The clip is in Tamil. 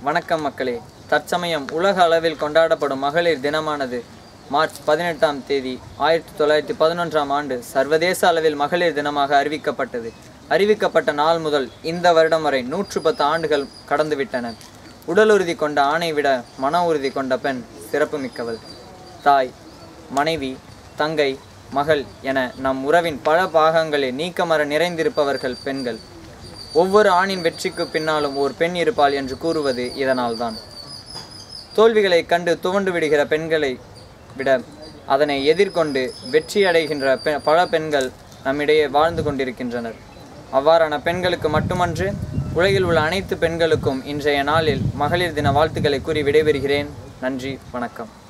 வணக்கம் மக்களே தற்சமயம் உலக அளவில் கொண்டாடப்படும் மகளிர் தினமானது மார்ச் பதினெட்டாம் தேதி ஆயிரத்தி தொள்ளாயிரத்தி பதினொன்றாம் ஆண்டு சர்வதேச அளவில் மகளிர் தினமாக அறிவிக்கப்பட்டது அறிவிக்கப்பட்ட நாள் முதல் இந்த வருடம் வரை நூற்று பத்து ஆண்டுகள் கடந்துவிட்டன உடல் உறுதி கொண்ட ஆணை விட மன உறுதி கொண்ட பெண் சிறப்புமிக்கவள் தாய் மனைவி தங்கை மகள் என நம் உறவின் பல பாகங்களில் நீக்கமர நிறைந்திருப்பவர்கள் பெண்கள் ஒவ்வொரு ஆணின் வெற்றிக்கு பின்னாலும் ஒரு பெண் இருப்பாள் என்று கூறுவது இதனால்தான் தோல்விகளை கண்டு துவண்டு விடுகிற பெண்களை விட அதனை எதிர்கொண்டு வெற்றி அடைகின்ற பெ பல பெண்கள் நம்மிடையே வாழ்ந்து கொண்டிருக்கின்றனர் அவ்வாறான பெண்களுக்கு மட்டுமன்று உலகில் உள்ள அனைத்து பெண்களுக்கும் இன்றைய நாளில் மகளிர் தின வாழ்த்துக்களை கூறி விடைபெறுகிறேன் நன்றி வணக்கம்